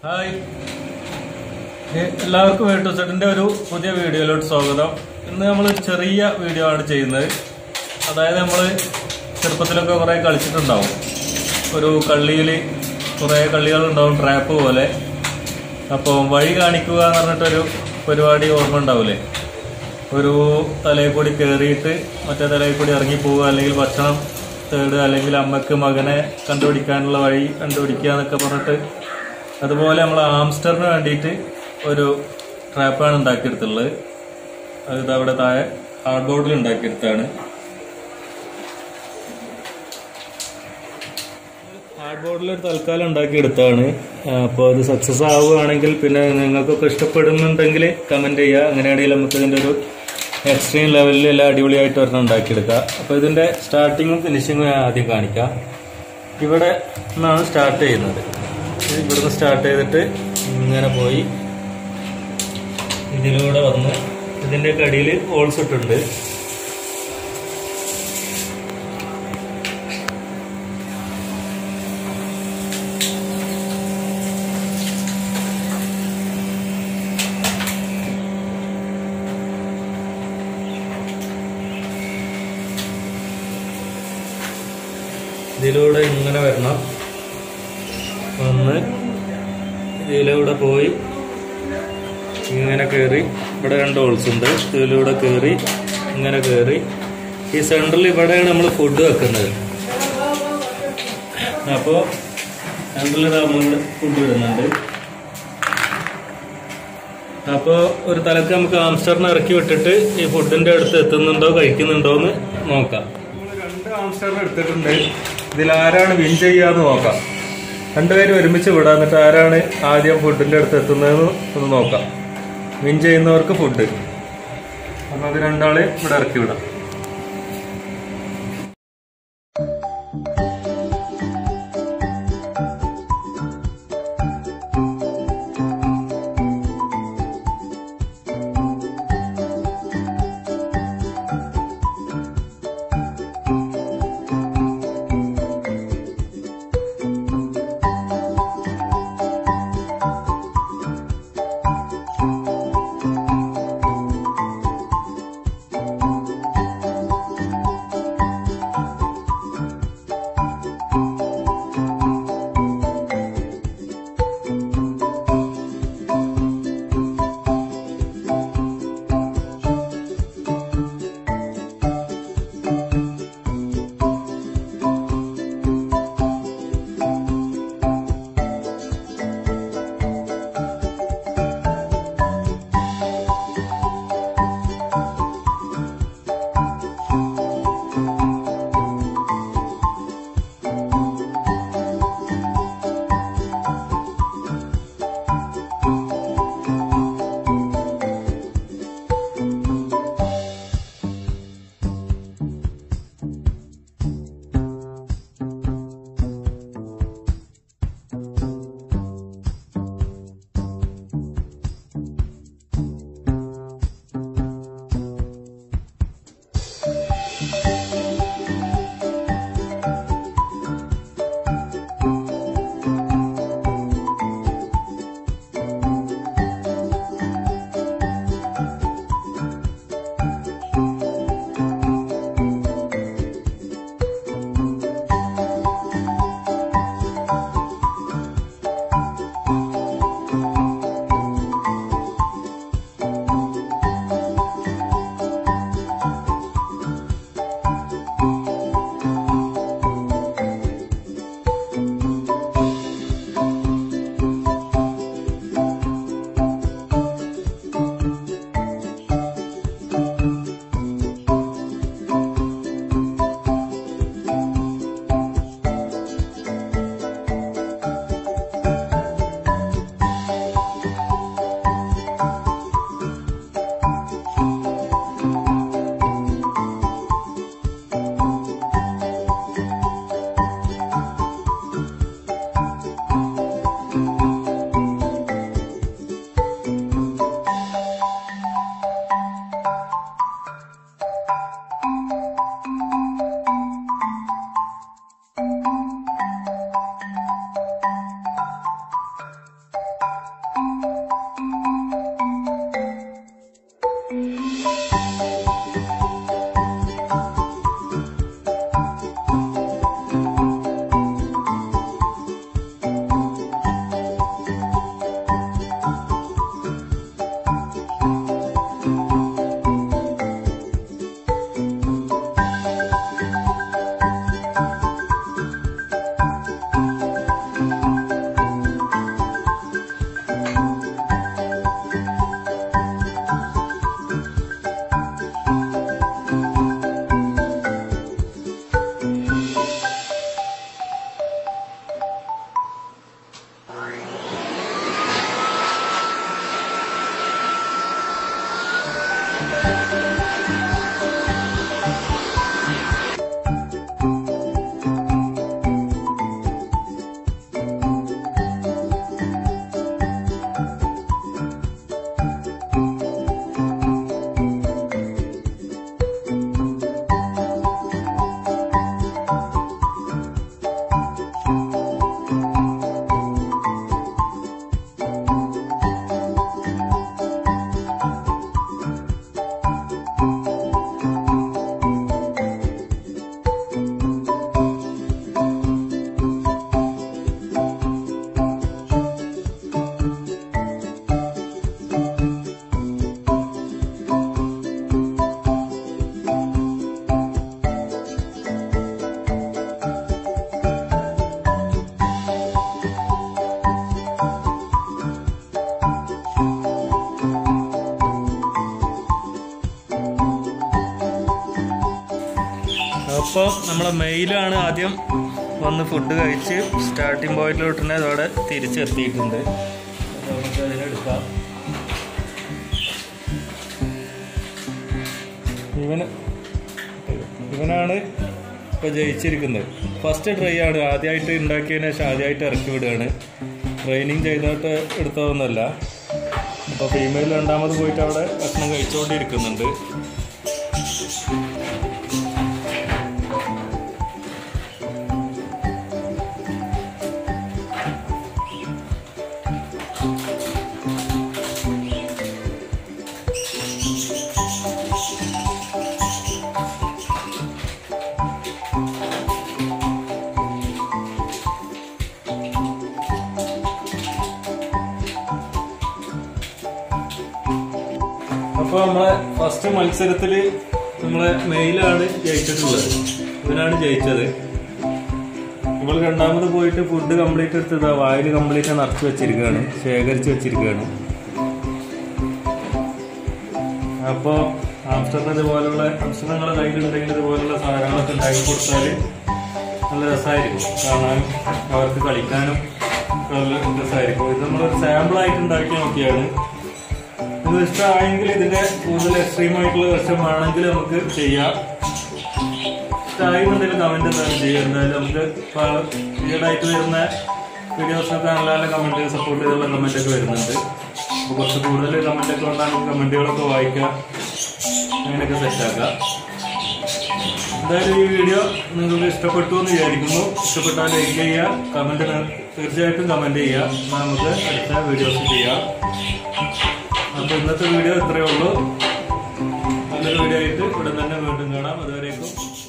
hi ഏ- എല്ലാവർക്കും വേട്ടു സെറ്റിന്റെ ഒരു പുതിയ വീഡിയോയിലോട്ട് സ്വാഗതം ഇന്ന് നമ്മൾ ചെറിയ വീഡിയോ ആണ് ചെയ്യുന്നത് അതായത് നമ്മൾ ചെറുപ്പത്തിലൊക്കെ കുറേ കളിച്ചിട്ടുണ്ടാവും ഒരു കള്ളിയിൽ കുറേ കളികളുണ്ടാവും ട്രാപ്പ് പോലെ അപ്പോൾ വഴി കാണിക്കുക എന്ന് പറഞ്ഞിട്ടൊരു പരിപാടി ഓർമ്മ ഉണ്ടാവില്ലേ ഒരു തലയിൽ കൂടി കയറിയിട്ട് മറ്റേ തലയിൽ കൂടി ഇറങ്ങി പോവുക അല്ലെങ്കിൽ ഭക്ഷണം തേടുക അല്ലെങ്കിൽ അമ്മക്ക് മകനെ കണ്ടുപിടിക്കാനുള്ള വഴി കണ്ടുപിടിക്കുക എന്നൊക്കെ പറഞ്ഞിട്ട് അതുപോലെ നമ്മൾ ആംസ്റ്ററിന് വേണ്ടിയിട്ട് ഒരു ട്രാപ്പാണ് ഉണ്ടാക്കിയെടുത്തുള്ളത് അത് ഇത് അവിടെ താഴെ ഹാർഡ് ബോർഡിൽ ഉണ്ടാക്കിയെടുത്താണ് ഹാർഡ് ബോർഡിൽ ഒരു തൽക്കാലം ഉണ്ടാക്കിയെടുത്താണ് അപ്പോൾ അത് സക്സസ് ആവുകയാണെങ്കിൽ പിന്നെ നിങ്ങൾക്കൊക്കെ ഇഷ്ടപ്പെടുന്നുണ്ടെങ്കിൽ കമൻറ്റ് ചെയ്യുക അങ്ങനെയാണെങ്കിൽ നമുക്ക് ഇതിൻ്റെ ഒരു എക്സ്ട്രീം ലെവലിൽ എല്ലാം അടിപൊളിയായിട്ട് ഒരെണ്ണം ഉണ്ടാക്കിയെടുക്കുക അപ്പോൾ ഇതിൻ്റെ സ്റ്റാർട്ടിങ്ങും ഫിനിഷിങ്ങും ഞാൻ ആദ്യം കാണിക്കാം ഇവിടെ നിന്നാണ് സ്റ്റാർട്ട് ചെയ്യുന്നത് ഇത് ഇവിടുന്ന് സ്റ്റാർട്ട് ചെയ്തിട്ട് ഇങ്ങനെ പോയി ഇതിലൂടെ വന്ന് ഇതിൻ്റെ കടിയിൽ ഹോൾസ് ഇട്ടുണ്ട് ഇതിലൂടെ ഇങ്ങനെ വരണം വന്ന് ഇതിലൂടെ പോയി ഇങ്ങനെ കയറി ഇവിടെ രണ്ട് ഹോൾസ് ഉണ്ട് ഇതിലൂടെ കയറി ഇങ്ങനെ കയറി ഈ സെൻറ്ററിൽ ഇവിടെയാണ് നമ്മൾ ഫുഡ് വെക്കുന്നത് അപ്പോൾ സെൻറ്ററിൽ നമ്മൾ ഫുഡ് ഇടുന്നുണ്ട് അപ്പോൾ ഒരു തലക്ക് നമുക്ക് ആംസ്റ്ററിനെ ഇറക്കി വിട്ടിട്ട് ഈ ഫുഡിന്റെ അടുത്ത് എത്തുന്നുണ്ടോ കഴിക്കുന്നുണ്ടോ എന്ന് നോക്കാം രണ്ട് ആംസ്റ്ററിനെ എടുത്തിട്ടുണ്ട് ഇതിൽ ആരാണ് വിൻ ചെയ്യാന്ന് നോക്കാം രണ്ടുപേരും ഒരുമിച്ച് വിടാം എന്നിട്ട് ആരാണ് ആദ്യം ഫുഡിന്റെ അടുത്ത് എത്തുന്നതെന്ന് ഒന്ന് നോക്കാം വിൻ ചെയ്യുന്നവർക്ക് ഫുഡ് അപ്പൊ അത് രണ്ടാളെ ഇവിടെ ഇറക്കി വിടാം ഇപ്പോൾ നമ്മളെ മെയിലാണ് ആദ്യം വന്ന് ഫുഡ് കഴിച്ച് സ്റ്റാർട്ടിംഗ് പോയിന്റിലോട്ടിനെ അതോടെ തിരിച്ചെത്തിയിട്ടുണ്ട് അപ്പോൾ നമുക്ക് അതിനെടുക്കാം ഇവന് ഇവനാണ് ഇപ്പോൾ ജയിച്ചിരിക്കുന്നത് ഫസ്റ്റ് ട്രൈ ആണ് ആദ്യമായിട്ട് ഉണ്ടാക്കിയതിന് ശേഷം ആദ്യമായിട്ട് ഇറക്കി വിടുകയാണ് ട്രെയിനിങ് ചെയ്തിട്ട് എടുത്തതൊന്നുമല്ല അപ്പോൾ ഫീമെയിൽ രണ്ടാമത് പോയിട്ട് അവിടെ ഭക്ഷണം കഴിച്ചുകൊണ്ടിരിക്കുന്നുണ്ട് അപ്പോൾ നമ്മളെ ഫസ്റ്റ് മത്സരത്തിൽ നമ്മളെ മെയിലാണ് ജയിച്ചിട്ടുള്ളത് ഇവനാണ് ജയിച്ചത് ഇവൾ രണ്ടാമത് പോയിട്ട് ഫുഡ് കംപ്ലീറ്റ് എടുത്തത് വായിൽ കംപ്ലീറ്റ് നിറച്ച് വെച്ചിരിക്കുകയാണ് ശേഖരിച്ച് വെച്ചിരിക്കുകയാണ് അപ്പോൾ ആഫ്റ്ററിന് ഇതുപോലുള്ള ഭക്ഷണങ്ങൾ കയ്യിലുണ്ടെങ്കിൽ ഇതുപോലുള്ള സാധനങ്ങളൊക്കെ ഉണ്ടാക്കി കൊടുത്താൽ നല്ല രസമായിരിക്കും കാണാനും അവർക്ക് കളിക്കാനും നല്ല രസമായിരിക്കും ഇത് നമ്മളൊരു സാമ്പിളായിട്ട് ഉണ്ടാക്കി നോക്കിയാണ് ഇത് ഇഷ്ടമായെങ്കിൽ ഇതിന്റെ കൂടുതൽ എക്സ്ട്രീം ആയിട്ടുള്ള വർഷം ആണെങ്കിൽ നമുക്ക് ചെയ്യാം ഇഷ്ടമായിരുന്നുണ്ടെങ്കിൽ കമന്റ് എന്തായാലും ചെയ്യാം എന്തായാലും നമുക്ക് ഈടായിട്ട് വരുന്ന വീഡിയോസൊക്കെ നല്ല നല്ല കമന്റ് സപ്പോർട്ട് ചെയ്തുള്ള കമന്റ് ഒക്കെ വരുന്നുണ്ട് അപ്പോൾ കുറച്ച് കൂടുതൽ കമന്റ് ഒക്കെ വന്നാൽ കമന്റുകളൊക്കെ വായിക്കാം അങ്ങനെയൊക്കെ സെറ്റാക്കാം എന്തായാലും ഈ വീഡിയോ നിങ്ങൾക്ക് ഇഷ്ടപ്പെട്ടു എന്ന് വിചാരിക്കുന്നു ഇഷ്ടപ്പെട്ടാൽ ലൈക്ക് ചെയ്യുക കമന്റ് തീർച്ചയായിട്ടും കമന്റ് ചെയ്യുക എന്നാൽ നമുക്ക് അടുത്ത വീഡിയോസ് ചെയ്യാം അപ്പൊ ഇന്നത്തെ വീഡിയോ ഇത്രയേ ഉള്ളൂ നല്ലൊരു വീഡിയോ ആയിട്ട് ഉടൻ തന്നെ വീണ്ടും കാണാം അതുവരേക്കും